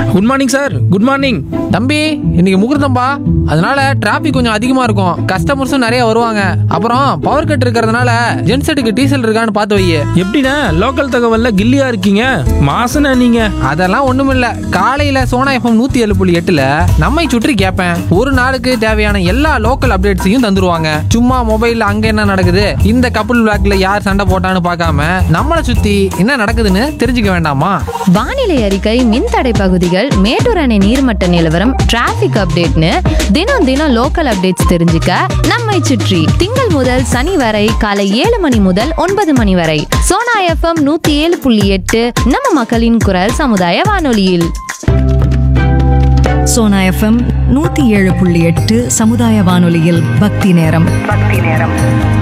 good morning sir good morning தம்பி இன்னைக்கு முகூர்த்தம்பா அதனால டிராபிக் கொஞ்சம் அதிகமா இருக்கும் கஸ்டமர்ஸும் நிறைய வருவாங்க அப்புறம் பவர் கட் இருக்கிறதுனால ஜென்செட்டுக்கு டீசல் இருக்கான்னு பார்த்து வை எப்படிண்ணே லோக்கல் தகவல்ல கில்லியா இருக்கீங்க மாசன நீங்க அதெல்லாம் ஒண்ணுமில்ல காலையில சோனா எஃப்எம் நூத்தி ஏழு புள்ளி எட்டுல நம்மை சுற்றி கேட்பேன் ஒரு நாளுக்கு தேவையான எல்லா லோக்கல் அப்டேட்ஸையும் தந்துருவாங்க சும்மா மொபைல்ல அங்க என்ன நடக்குது இந்த கப்புள் பிளாக்ல யார் சண்டை போட்டான்னு பார்க்காம நம்மளை சுத்தி என்ன நடக்குதுன்னு தெரிஞ்சுக்க வேண்டாமா வானிலை அறிக்கை மின்தடை பகுதிகள் மேட்டூர் அணை நீர்மட்ட நிலவரம் டிராஃபிக் அப்டேட்னு தினம் தினம் லோக்கல் அப்டேட்ஸ் தெரிஞ்சுக்க நம்மை சுற்றி திங்கள் முதல் சனி வரை காலை ஏழு மணி முதல் ஒன்பது மணி வரை சோனா எஃப்எம் நூத்தி ஏழு புள்ளி எட்டு நம்ம மக்களின் குரல் சமுதாய வானொலியில் சோனா எஃப்எம் நூத்தி ஏழு புள்ளி எட்டு சமுதாய வானொலியில் பக்தி நேரம்